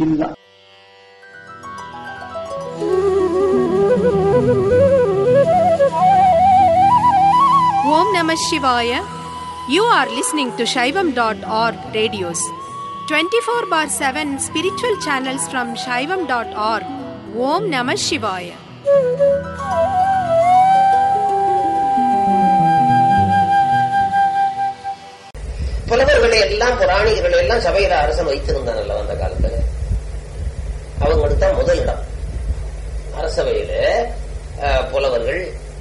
இதுதான் Om Namah Shivaya. You are listening to Shaivam.org radios. 24 bar 7 spiritual channels from Shaivam.org. Om Namah Shivaya. புலவர்களை எல்லாம் புராணிகளை எல்லாம் சபையில அரசன் வைத்திருந்தானல்ல அந்த காலத்துல அவங்களுக்கு தான் முதலிடம் அரசவையில அஹ், புலவர்கள்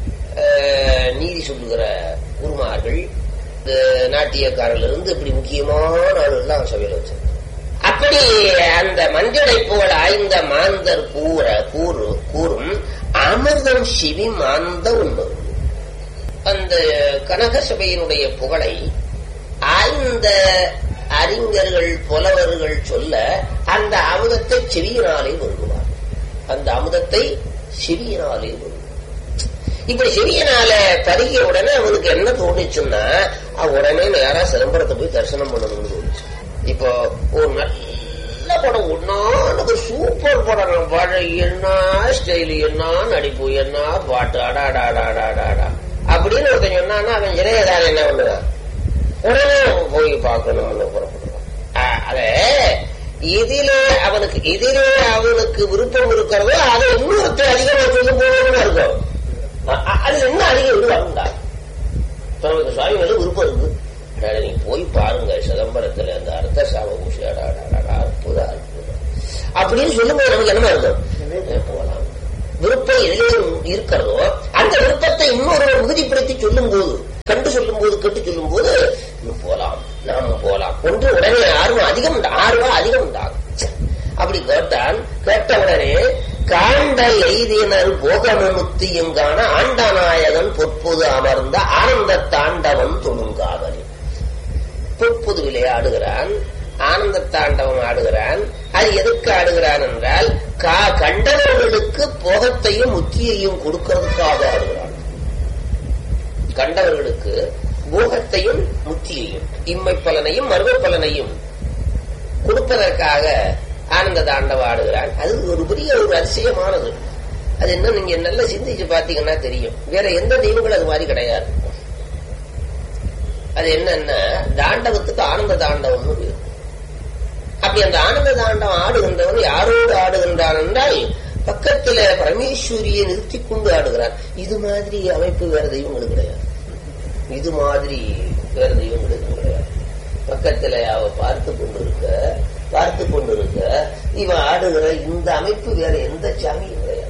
அஹ், நீதி சொல்லுகிற குருமார்கள் இந்த நாட்டியக்காரர்ல இருந்து இப்படி முக்கியமான ஆளுகள்லாம் சபையில வச்சிருந்தாங்க அப்படி அந்த மஞ்சளை போல் ஆய்ந்த மாந்தர் கூற கூறு கூறும் அமிர்தம் சிவி மாந்த உண்மை அந்த கனக சபையினுடைய புகழை ஆய்ந்த அறிஞர்கள் புலவர்கள் சொல்ல அந்த அமுதத்தை செவியினாலே வருகுவார் அந்த அமுதத்தை செவியினாலே வருகுவார் இப்படி செவியினால பருகிய உடனே அவனுக்கு என்ன தோணுச்சுன்னா அவன் உடனே நேரா சிதம்பரத்தை போய் தரிசனம் பண்ணணும்னு தோணுச்சு இப்போ ஒரு நல்ல படம் ஒன்னானது சூப்பர் படம் படம் என்ன ஸ்டைல் என்ன நடிப்பு என்ன பாட்டு அடாடாடாடாடாடா அப்படின்னு ஒருத்தன் சொன்னான்னா அவன் இளையதால் என்ன பண்ணுவான் உடனே அவன் போய் பார்க்கணும்னு புறப்படுவான் அஹ் அதே இதிலே அவனுக்கு இதிலே அவனுக்கு விருப்பம் இருக்கிறதோ அதை இன்னொருத்தர் அதிகமா சொல்லும் போதுன்னு இருக்கும் அ- அ- அது இன்னும் அதிகம் விடுவாங்கடா தனக்கு சுவாமி மேல விருப்பம் இருக்கு அடடா, நீ போய் பாருங்க சிதம்பரத்துல அந்த அர்த்த சாம பூசி அடாடாடா அற்புத அற்புதம் அப்படின்னு சொல்லும்போது நமக்கு என்னமா இருக்கும் அஹ் போலாம் விருப்பம் எதிலும் இருக்கிறதோ அந்த விருப்பத்தை இன்னொருவர் உறுதிப்படுத்தி சொல்லும் போது கண்டு சொல்லும் போது கேட்டு சொல்லும் போது இன்னும் போலாம் நாம போலாம் ஒன்று உடனே ஆர்வம் அதிகம் உண்டா- ஆர்வம் அதிகம் உண்டாகும் அப்படி கேட்டான் கேட்ட உடனே காண்டல் எய்தினர் போகமுத்தியும் காண ஆண்டநாயகன் பொற்பொது அமர்ந்த ஆனந்த தாண்டவன் தொழுங்காவல் பொற்புதுவிலே ஆடுகிறான் ஆனந்த தாண்டவம் ஆடுகிறான் அது எதுக்கு ஆடுகிறான் என்றால் கா கண்டவர்களுக்கு போகத்தையும் முத்தியையும் கொடுக்கிறதுக்காக ஆடுகிறான் கண்டவர்களுக்கு போகத்தையும் முத்தியையும் இம்மை பலனையும் மறுமை பலனையும் கொடுப்பதற்காக ஆனந்த தாண்டவம் ஆடுகிறான் அது ஒரு பெரிய ஒரு அதிசயமானது அது என்ன நீங்க நல்லா சிந்திச்சு பாத்தீங்கன்னா தெரியும் வேற எந்த தெய்வங்களும் அது மாதிரி கிடையாது அது என்னன்னா தாண்டவத்துக்கு ஆனந்த தாண்டவம்னு பேரு அப்படி அந்த ஆனந்த தாண்டவம் ஆடுகின்றவன் யாரோடு ஆடுகின்றான் என்றால் பக்கத்துல பரமேஸ்வரியை நிறுத்தி கொண்டு ஆடுகிறான் இது மாதிரி அமைப்பு வேற தெய்வங்களுக்கு கிடையாது இது மாதிரி வேற தெய்வங்களுக்கு கிடையாது பக்கத்துல அவ பார்த்து கொண்டிருக்க பார்த்து கொண்டிருக்க இவன் ஆடுகிற இந்த அமைப்பு வேற எந்த சாமியும் கிடையாது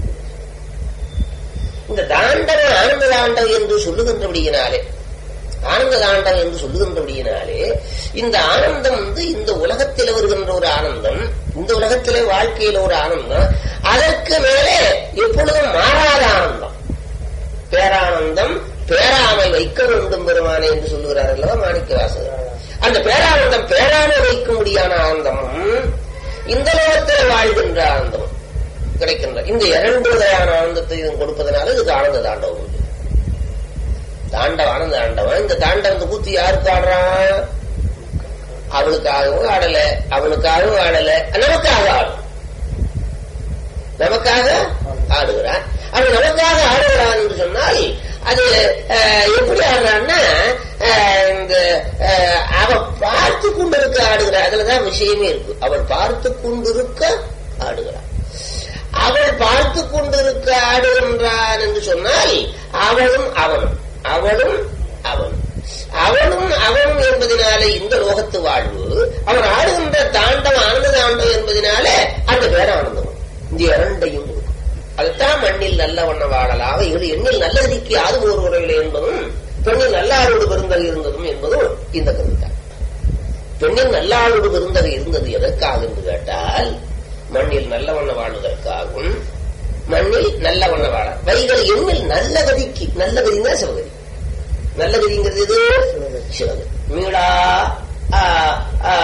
இந்த தாண்டவம் ஆனந்த தாண்டவம் என்று சொல்லுகின்றபடியினாலே ஆனந்த தாண்டம் என்று சொல்லுகின்றபடியினாலே இந்த ஆனந்தம் வந்து இந்த உலகத்தில் வருகின்ற ஒரு ஆனந்தம் இந்த உலகத்திலே வாழ்க்கையில ஒரு ஆனந்தம் அதற்கு மேலே எப்பொழுதும் மாறாத ஆனந்தம் பேரானந்தம் பேராமல் வைக்க வேண்டும் பெருமானே என்று சொல்லுகிறார் அல்லவா மாணிக்க வாசகர் அந்த பேரானந்தம் பேராமல் வைக்கும்படியான ஆனந்தமும் இந்த லோகத்தில் வாழ்கின்ற ஆனந்தமும் கிடைக்கின்ற இந்த இரண்டு வகையான ஆனந்தத்தை இது கொடுப்பதனால இதுக்கு ஆனந்த தாண்டவம் உண்டு. தாண்டவ ஆனந்த தாண்டவன் இந்த தாண்டவம் இந்த கூத்து யாருக்கு ஆடுறான் அவளுக்காகவும் ஆடல அவனுக்காகவும் ஆடல நமக்காக ஆடும் நமக்காக ஆடுகிறான் அவன் நமக்காக ஆடுகிறான் என்று சொன்னால் அது அஹ், எப்படி ஆடுறான்னா அஹ், இந்த அஹ், அவன் பார்த்து கொண்டிருக்க ஆடுகிறான் அதுலதான் விஷயமே இருக்கு அவள் பார்த்து கொண்டிருக்க ஆடுகிறான் அவள் பார்த்து கொண்டிருக்க ஆடுகின்றான் என்று சொன்னால் அவளும் அவனும் அவளும் அவனும் அவனும் அவனும் என்பதனாலே இந்த லோகத்து வாழ்வு அவன் ஆடுகின்ற தாண்டம் ஆனந்த தாண்டம் என்பதனாலே அந்த பேரானந்தம் இந்த இரண்டையும் கொடுக்கும். அதுதான் மண்ணில் நல்ல வண்ண வாழலாம் இது எண்ணில் நல்லதிக்கு அது ஒரு உறவில்லை என்பதும் பெண்ணில் நல்லாரோடு பெருந்தகை இருந்ததும் என்பதும் இந்த கருத்தான் பெண்ணில் நல்லாளோடு பெருந்தகை இருந்தது எதற்காக என்று கேட்டால் மண்ணில் நல்ல வண்ண வாழ்வதற்காகவும் மண்ணில் நல்ல வண்ண வாழ வைகள் எண்ணில் நல்ல கதிக்கு நல்ல கதினா சிவகதி நல்ல கதிங்கிறது இது சிவகதி மீளா ஆ, ஆ,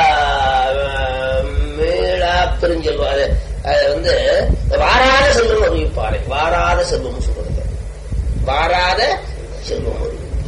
மீளா பெருஞ்செல்வம் அது அது வந்து வாராத செல்வம் அறிவிப்பாறை வாராத செல்வம் சொல்றது வாராத செல்வம் அறிவிப்பார்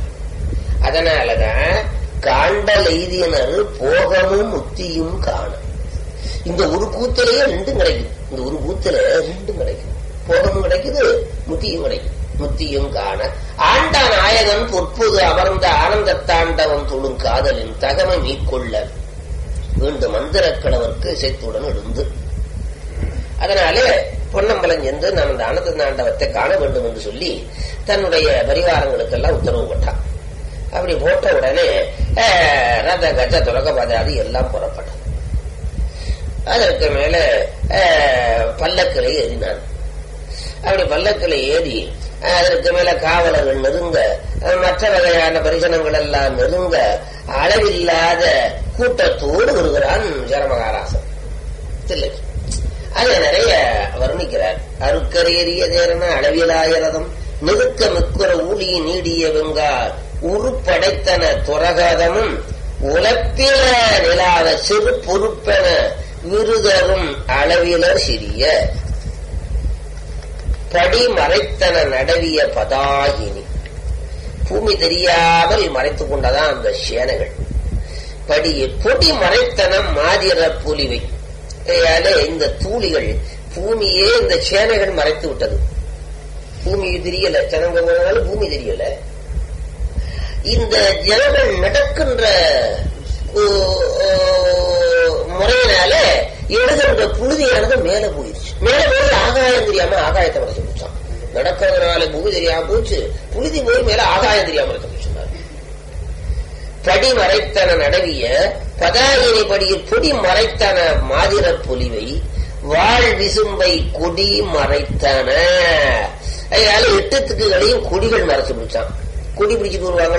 அதனாலதான் காண்டல் எய்தியனர் போகமும் முத்தியும் காணும் இந்த ஒரு கூத்திலேயே ரெண்டும் கிடைக்கும் இந்த ஒரு கூத்துல ரெண்டும் கிடைக்கும் போகமும் கிடைக்குது முத்தியும் கிடைக்கும் முத்தியும் காண ஆண்ட நாயகன் பொற்போது அமர்ந்த ஆனந்த தாண்டவம் தொழும் காதலின் தகமை மீட்கொள்ள மீண்டும் மந்திரக்கிழவர்க்கு இசைத்துடன் எழுந்து அதனாலே பொன்னம்பலம் சென்று நான் அந்த ஆனந்த தாண்டவத்தை காண வேண்டும் என்று சொல்லி தன்னுடைய பரிவாரங்களுக்கெல்லாம் உத்தரவு போட்டான் அப்படி போட்ட உடனே அஹ், ரத கஜ துலக பதாதி எல்லாம் புறப்பட்டது அதற்கு மேல அஹ், பல்லக்கில் ஏறினான் அப்படி பல்லக்கில் ஏறி அஹ், அதற்கு மேல காவலர்கள் நெருங்க அஹ், மற்ற வகையான பரிசனங்கள் எல்லாம் நெருங்க அளவில்லாத கூட்டத்தோடு வருகிறான் ஜெரமகாராசன் தில்லை அதை நிறைய வர்ணிக்கிறார் அருக்கரையறிய தேரன அளவிலாயிரதம் நிறுக்க மிக்குற ஊழி நீடிய வெங்கால் உருப்படைத்தன துரகதமும் உலப்பில நிலாத சிறு பொறுப்பென விருதரும் அளவிலர் சிறிய படி மறைத்தன நடவிய பதாகினி பூமி தெரியாமல் மறைத்துக் கொண்டதான் அந்த சேனைகள் படி பொடி மறைத்தனம் மாதிர புலிவை ஆகையால இந்த தூளிகள் பூமியே இந்த சேனைகள் மறைத்து விட்டது பூமி தெரியல ஜனங்க போனாலும் பூமி தெரியல இந்த ஜனங்கள் நடக்கின்ற ஓ, ஓ, முறையினால எழுதுகின்ற புழுதியானது மேல போயிடுச்சு மேல போய் ஆகாயம் தெரியாம ஆகாயத்தை மறைச்சு போச்சான் நடக்கிறதுனால பூமி தெரியாம போச்சு புழுதி போய் மேல ஆகாயம் தெரியாம மறைச்சு போச்சுனாரு படி மறைத்தன நடவிய பதாயினி படியில் பொடி மறைத்தன மாதிர பொலிவை வாழ் விசும்பை கொடி மறைத்தன அதனால எட்டு திக்குகளையும் கொடிகள் மறைச்சு பிடிச்சான் கொடி பிடிச்சிட்டு வருவாங்க